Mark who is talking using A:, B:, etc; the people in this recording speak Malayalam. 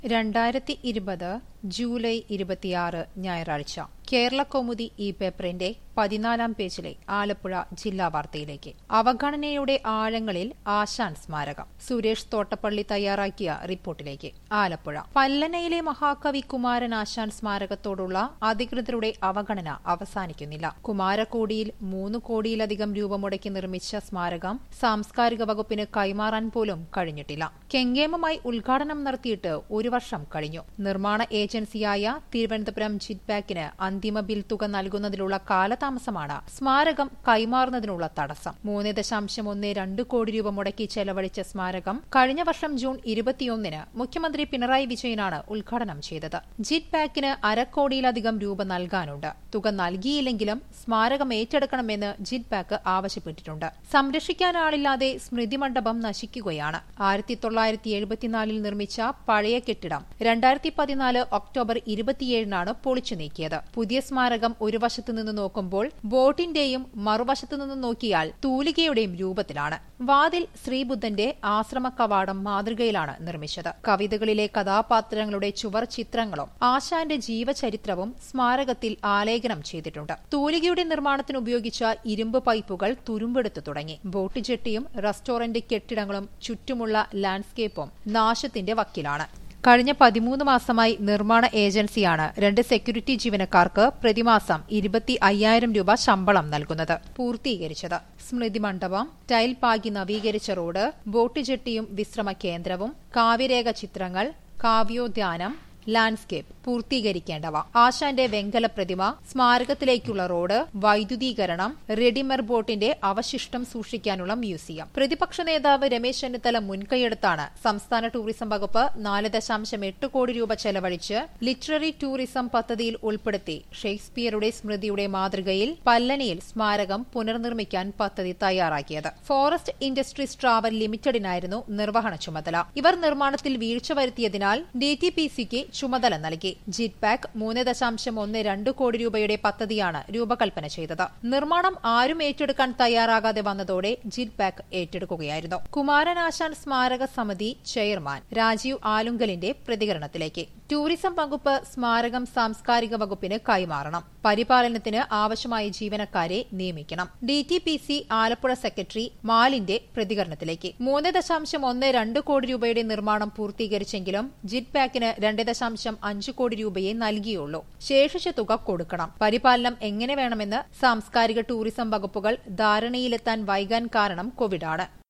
A: രണ്ടായിരത്തി ഇരുപത് ജൂലൈ ഇരുപത്തിയാറ് ഞായറാഴ്ച കേരള കൗമുദി ഈ പേപ്പറിന്റെ പതിനാലാം പേജിലെ ആലപ്പുഴ ജില്ലാ വാർത്തയിലേക്ക് അവഗണനയുടെ ആഴങ്ങളിൽ ആശാൻ സ്മാരകം സുരേഷ് തോട്ടപ്പള്ളി തയ്യാറാക്കിയ റിപ്പോർട്ടിലേക്ക് ആലപ്പുഴ പല്ലനയിലെ മഹാകവി കുമാരൻ ആശാൻ സ്മാരകത്തോടുള്ള അധികൃതരുടെ അവഗണന അവസാനിക്കുന്നില്ല കുമാരക്കോടിയിൽ മൂന്ന് കോടിയിലധികം രൂപ മുടക്കി നിർമ്മിച്ച സ്മാരകം സാംസ്കാരിക വകുപ്പിന് കൈമാറാൻ പോലും കഴിഞ്ഞിട്ടില്ല കെങ്കേമമായി ഉദ്ഘാടനം നടത്തിയിട്ട് ഒരു വർഷം കഴിഞ്ഞു നിർമ്മാണ ഏജൻസിയായ തിരുവനന്തപുരം ജിറ്റ്പാക്കിന് അന്തിമ ബിൽ തുക നൽകുന്നതിലുള്ള കാലതാമസമാണ് സ്മാരകം കൈമാറുന്നതിനുള്ള തടസ്സം മൂന്ന് ദശാംശം ഒന്ന് രണ്ട് കോടി രൂപ മുടക്കി ചെലവഴിച്ച സ്മാരകം കഴിഞ്ഞ വർഷം ജൂൺ ഇരുപത്തിയൊന്നിന് മുഖ്യമന്ത്രി പിണറായി വിജയനാണ് ഉദ്ഘാടനം ചെയ്തത് ജിറ്റ് പാക്കിന് അരക്കോടിയിലധികം രൂപ നൽകാനുണ്ട് തുക നൽകിയില്ലെങ്കിലും സ്മാരകം ഏറ്റെടുക്കണമെന്ന് ജിറ്റ് പാക്ക് ആവശ്യപ്പെട്ടിട്ടുണ്ട് സംരക്ഷിക്കാനാളില്ലാതെ സ്മൃതി മണ്ഡപം നശിക്കുകയാണ് ആയിരത്തി തൊള്ളായിരത്തി എഴുപത്തിനാലിൽ നിർമ്മിച്ച പഴയ കെട്ടിടം രണ്ടായിരത്തി പതിനാല് ഒക്ടോബർ ഇരുപത്തിയേഴിനാണ് പൊളിച്ചു നീക്കിയത് പുതിയ സ്മാരകം ഒരു വശത്തു നിന്ന് നോക്കുമ്പോൾ ബോട്ടിന്റെയും മറുവശത്തു നിന്ന് നോക്കിയാൽ തൂലികയുടെയും രൂപത്തിലാണ് വാതിൽ ശ്രീബുദ്ധന്റെ ആശ്രമ കവാടം മാതൃകയിലാണ് നിർമ്മിച്ചത് കവിതകളിലെ കഥാപാത്രങ്ങളുടെ ചുവർ ചിത്രങ്ങളും ആശാന്റെ ജീവചരിത്രവും സ്മാരകത്തിൽ ആലേഖനം ചെയ്തിട്ടുണ്ട് തൂലികയുടെ നിർമ്മാണത്തിന് ഉപയോഗിച്ച ഇരുമ്പ് പൈപ്പുകൾ തുരുമ്പെടുത്തു തുടങ്ങി ബോട്ട് ജെട്ടിയും റെസ്റ്റോറന്റ് കെട്ടിടങ്ങളും ചുറ്റുമുള്ള ലാൻഡ്സ്കേപ്പും നാശത്തിന്റെ വക്കിലാണ് കഴിഞ്ഞ പതിമൂന്ന് മാസമായി നിർമ്മാണ ഏജൻസിയാണ് രണ്ട് സെക്യൂരിറ്റി ജീവനക്കാർക്ക് പ്രതിമാസം ഇരുപത്തി അയ്യായിരം രൂപ ശമ്പളം നൽകുന്നത് പൂർത്തീകരിച്ചത് സ്മൃതി മണ്ഡപം ടൈൽ പാകി നവീകരിച്ച റോഡ് ബോട്ട് ജെട്ടിയും വിശ്രമ കേന്ദ്രവും കാവ്യരേഖ ചിത്രങ്ങൾ കാവ്യോദ്യാനം ലാൻഡ്സ്കേപ്പ് പൂർത്തീകരിക്കേണ്ടവ ആശാന്റെ വെങ്കല പ്രതിമ സ്മാരകത്തിലേക്കുള്ള റോഡ് വൈദ്യുതീകരണം റെഡിമർ ബോട്ടിന്റെ അവശിഷ്ടം സൂക്ഷിക്കാനുള്ള മ്യൂസിയം പ്രതിപക്ഷ നേതാവ് രമേശ് ചെന്നിത്തല മുൻകൈയെടുത്താണ് സംസ്ഥാന ടൂറിസം വകുപ്പ് നാല് ദശാംശം എട്ട് കോടി രൂപ ചെലവഴിച്ച് ലിറ്റററി ടൂറിസം പദ്ധതിയിൽ ഉൾപ്പെടുത്തി ഷേക്സ്പിയറുടെ സ്മൃതിയുടെ മാതൃകയിൽ പല്ലനിയിൽ സ്മാരകം പുനർനിർമ്മിക്കാൻ പദ്ധതി തയ്യാറാക്കിയത് ഫോറസ്റ്റ് ഇൻഡസ്ട്രീസ് ട്രാവൽ ലിമിറ്റഡിനായിരുന്നു നിർവഹണ ചുമതല ഇവർ നിർമ്മാണത്തിൽ വീഴ്ച വരുത്തിയതിനാൽ ഡി ടി പി സിക്ക് ചുമതല നൽകി ജിറ്റ് പാക്ക് മൂന്ന് ദശാംശം ഒന്ന് രണ്ട് കോടി രൂപയുടെ പദ്ധതിയാണ് രൂപകൽപ്പന ചെയ്തത് നിർമ്മാണം ആരും ഏറ്റെടുക്കാൻ തയ്യാറാകാതെ വന്നതോടെ ജിറ്റ് പാക്ക് ഏറ്റെടുക്കുകയായിരുന്നു കുമാരനാശാൻ സ്മാരക സമിതി ചെയർമാൻ രാജീവ് ആലുങ്കലിന്റെ പ്രതികരണത്തിലേക്ക് ടൂറിസം വകുപ്പ് സ്മാരകം സാംസ്കാരിക വകുപ്പിന് കൈമാറണം പരിപാലനത്തിന് ആവശ്യമായ ജീവനക്കാരെ നിയമിക്കണം D T P C Alappuzha secretary മാലിന്റെ പ്രതികരണത്തിലേക്ക് മൂന്ന് ദശാംശം ഒന്ന് രണ്ട് കോടി രൂപയുടെ നിർമ്മാണം പൂർത്തീകരിച്ചെങ്കിലും ജിറ്റ് പാക്കിന് രണ്ട് ദശാംശം അഞ്ച് കോടി രൂപയെ നൽകിയുള്ളൂ ശേഷിച്ച തുക കൊടുക്കണം പരിപാലനം എങ്ങനെ വേണമെന്ന് സാംസ്കാരിക ടൂറിസം വകുപ്പുകൾ ധാരണയിലെത്താൻ വൈകാൻ കാരണം കോവിഡാണ്